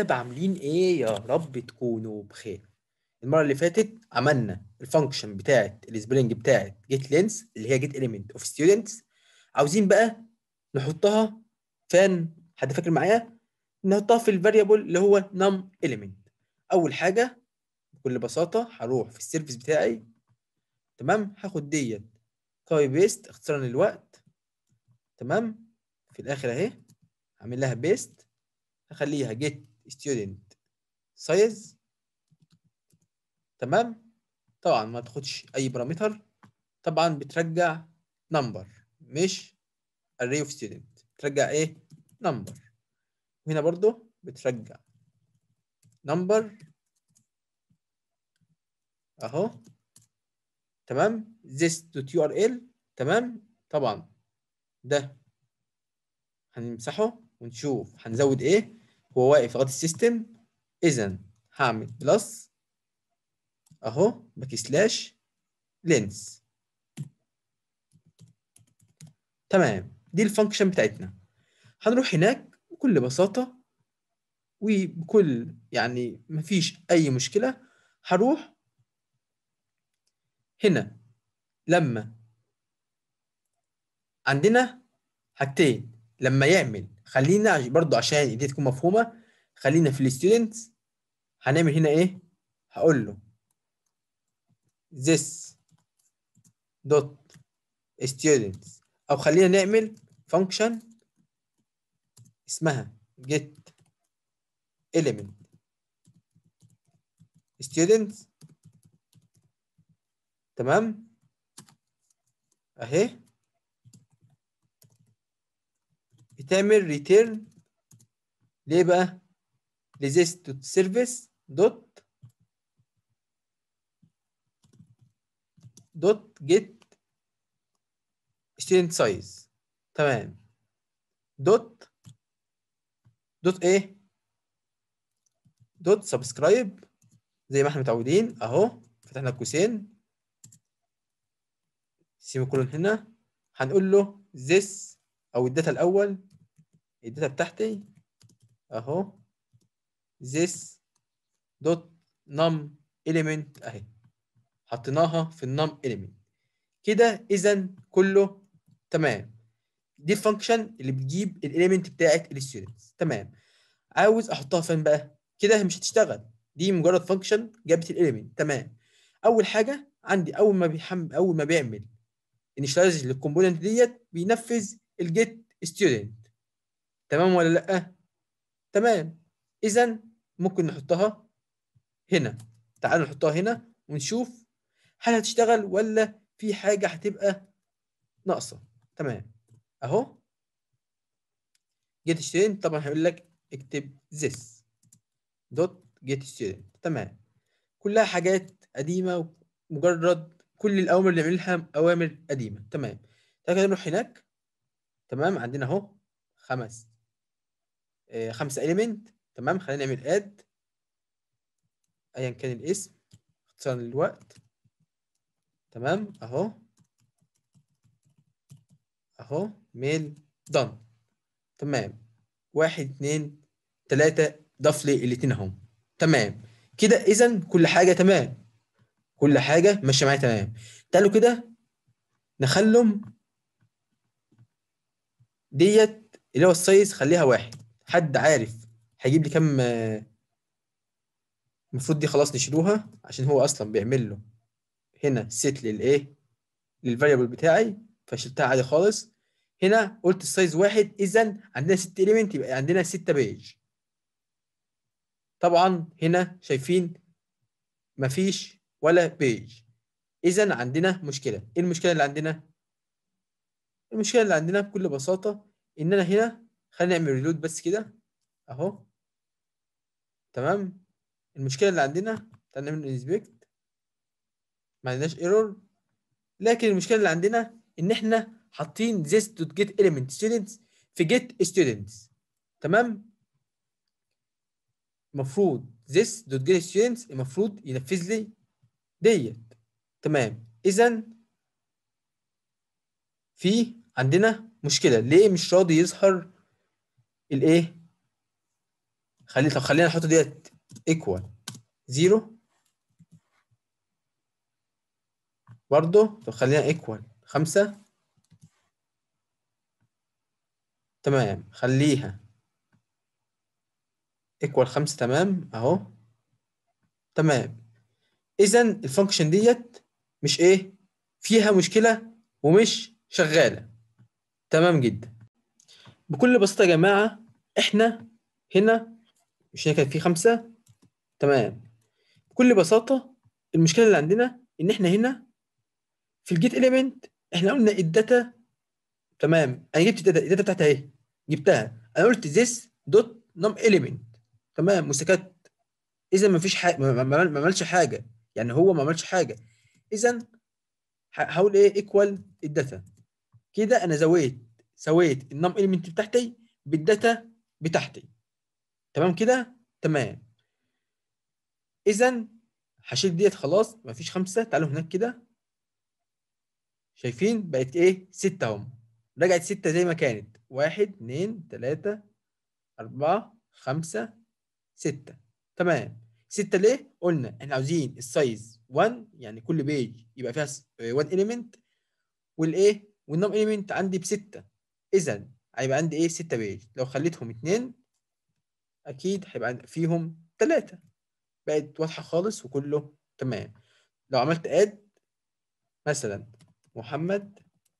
شباب عاملين ايه يا رب تكونوا بخير المره اللي فاتت عملنا الفانكشن بتاعت السبرينج بتاعت جيت لينس اللي هي جيت اليمنت اوف ستودنتس عاوزين بقى نحطها فين حد فاكر معايا نحطها في الفاريبل اللي هو نم اليمنت اول حاجه بكل بساطه هروح في السيرفيس بتاعي تمام هاخد ديت كوبي بيست اختصارا للوقت تمام في الاخر اهي هعمل لها بيست هخليها get student size تمام طبعا ما تاخدش اي بارامتر طبعا بترجع number مش array of student بترجع ايه number وهنا برضو بترجع number اهو تمام this.url تمام طبعا ده هنمسحه ونشوف هنزود ايه هو واقف لغايه السيستم اذا هعمل بلس اهو باك سلاش لينس تمام دي الفانكشن بتاعتنا هنروح هناك بكل بساطه وبكل يعني مفيش اي مشكله هروح هنا لما عندنا حاجتين لما يعمل خلينا برضو عشان دي تكون مفهومه خلينا في الستودنتس هنعمل هنا ايه هقول له this dot students او خلينا نعمل function اسمها get element students تمام اهي بتعمل ريتيرن ليه بقى لذيس دوت سيرفيس دوت دوت جيت ستودنت سايز تمام دوت دوت ايه دوت سبسكرايب زي ما احنا متعودين اهو فتحنا القوسين سيمي كولون هنا هنقول له this او الداتا الاول الداتا بتاعتي اهو this dot num element اهي حطيناها في النم element كده اذا كله تمام دي الفانكشن اللي بتجيب الاليمنت بتاعت الستودنتس تمام عاوز احطها فين بقى كده مش هتشتغل دي مجرد فانكشن جابت الاليمنت تمام اول حاجه عندي اول ما بيحمل اول ما بيعمل انيشاليز للكومبوننت ديت بينفذ الجيت ستودنت تمام ولا لا تمام اذا ممكن نحطها هنا تعالوا نحطها هنا ونشوف هل هتشتغل ولا في حاجه هتبقى ناقصه تمام اهو جيت ستودنت طبعا هيقول لك اكتب this دوت جيت ستودنت تمام كلها حاجات قديمه مجرد كل الاوامر اللي بنعملها اوامر قديمه تمام تعالى كده نروح هناك تمام عندنا اهو خمس آه خمسه اليمنت تمام خلينا نعمل اد ايا كان الاسم اختصارا للوقت تمام اهو اهو ميل دان تمام واحد اتنين تلاتة ضاف لي الاتنين اهم تمام كده اذا كل حاجة تمام كل حاجة ماشية معايا تمام تعالوا كده نخلم ديت اللي هو السايز خليها واحد حد عارف هيجيب لي كام المفروض دي خلاص نشيلوها عشان هو اصلا بيعمل له هنا سيت للايه للفاريبل بتاعي فشلتها عادي خالص هنا قلت السايز واحد اذا عندنا ست اليمنت يبقى عندنا ستة بيج طبعا هنا شايفين مفيش ولا بيج اذا عندنا مشكله ايه المشكله اللي عندنا المشكله اللي عندنا بكل بساطه ان انا هنا خلينا نعمل ريلود بس كده اهو تمام المشكله اللي عندنا تعالى نعمل انسبكت ما عندناش ايرور لكن المشكله اللي عندنا ان احنا حاطين this dot get element students في get students تمام المفروض this dot get students المفروض ينفذ لي ديت تمام اذا في عندنا مشكله ليه مش راضي يظهر الايه خلي طب خلينا نحط ديت ايكوال زيرو برضه طب خلينا ايكوال خمسة تمام خليها ايكوال خمسة تمام اهو تمام اذا الفانكشن ديت مش ايه فيها مشكلة ومش شغالة تمام جدا بكل بساطة يا جماعة احنا هنا مش هنا كان في خمسة تمام بكل بساطة المشكلة اللي عندنا ان احنا هنا في الجيت اليمنت احنا قلنا الداتا تمام انا جبت الداتا الداتا بتاعتها اهي جبتها انا قلت this دوت نم element تمام وسكت اذا ما فيش حاجه ما ما- ما عملش حاجه يعني هو ما عملش حاجه اذا ه- هقول ايه ايكوال الداتا كده انا زويت سويت النم element بتاعتي بالداتا بتاعتي تمام كده تمام اذا هشيل ديت خلاص ما فيش خمسه تعالوا هناك كده شايفين بقت ايه ستة اهم رجعت ستة زي ما كانت واحد اتنين تلاتة أربعة خمسة ستة تمام ستة ليه؟ قلنا احنا عاوزين السايز 1 يعني كل بيج يبقى فيها 1 element والايه والنم element عندي بستة اذا هيبقى عندي ايه 6 بيج لو خليتهم اتنين اكيد هيبقى عند- فيهم تلاتة بقت واضحة خالص وكله تمام لو عملت اد مثلا محمد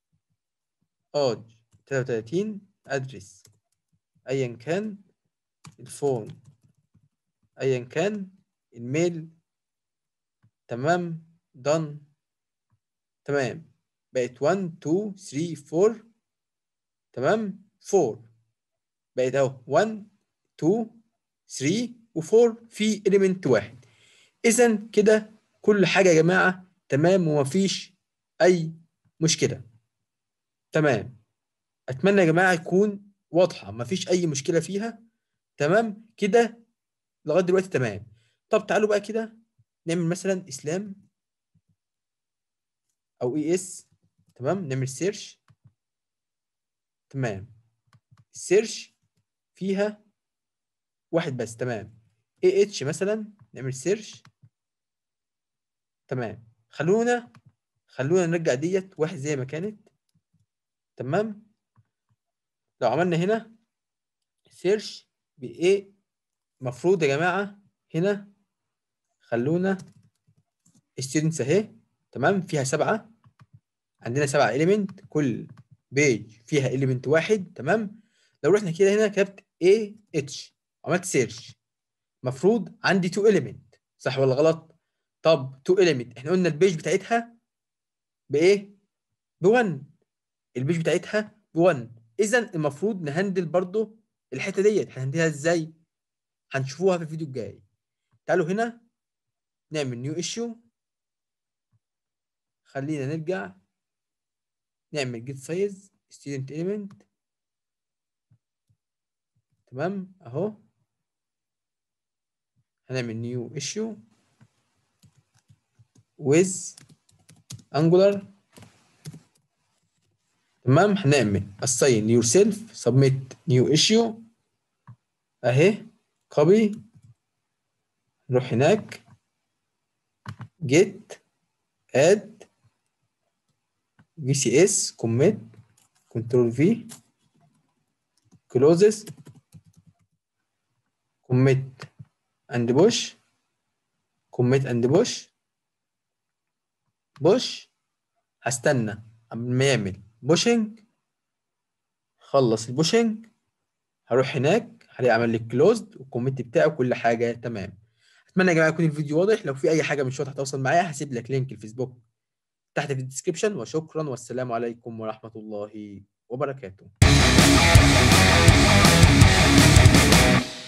اج 33 ادرس ايا كان الفون ايا كان الميل تمام done تمام بقت 1 2 3 4 تمام 4 بقت اهو 1 2 3 و4 في element واحد اذا كده كل حاجه يا جماعه تمام ومفيش اي مشكله تمام اتمنى يا جماعه يكون واضحه مفيش اي مشكله فيها تمام كده لغايه دلوقتي تمام طب تعالوا بقى كده نعمل مثلا اسلام او اي اس تمام نعمل سيرش تمام السيرش فيها واحد بس تمام اي اتش مثلا نعمل سيرش تمام خلونا خلونا نرجع ديت واحد زي ما كانت تمام لو عملنا هنا سيرش بايه المفروض يا جماعه هنا خلونا students اهي تمام فيها سبعه عندنا سبعه element كل بيج فيها element واحد تمام لو رحنا كده هنا كتبت اي اتش عملت سيرش المفروض عندي 2 element صح ولا غلط طب 2 element احنا قلنا البيج بتاعتها بايه ب 1 البيج بتاعتها ب 1 اذا المفروض نهندل برضو الحته ديت هنهندلها ازاي هنشوفوها في الفيديو الجاي تعالوا هنا نعمل نيو ايشيو خلينا نرجع نعمل جيت سايز ستودنت element تمام اهو هنعمل نيو ايشيو with angular تمام هنعمل assign yourself submit new issue اهي copy نروح هناك get add vcs commit control v closes commit and push commit and push push هستنى قبل ما يعمل بوشنج خلص البوشنج هروح هناك هلاقي عمل لي كلوزد والكومنت بتاعه وكل حاجه تمام اتمنى يا جماعه يكون الفيديو واضح لو في اي حاجه مش واضحه تواصل معايا هسيب لك لينك الفيسبوك تحت في الديسكربشن وشكرا والسلام عليكم ورحمه الله وبركاته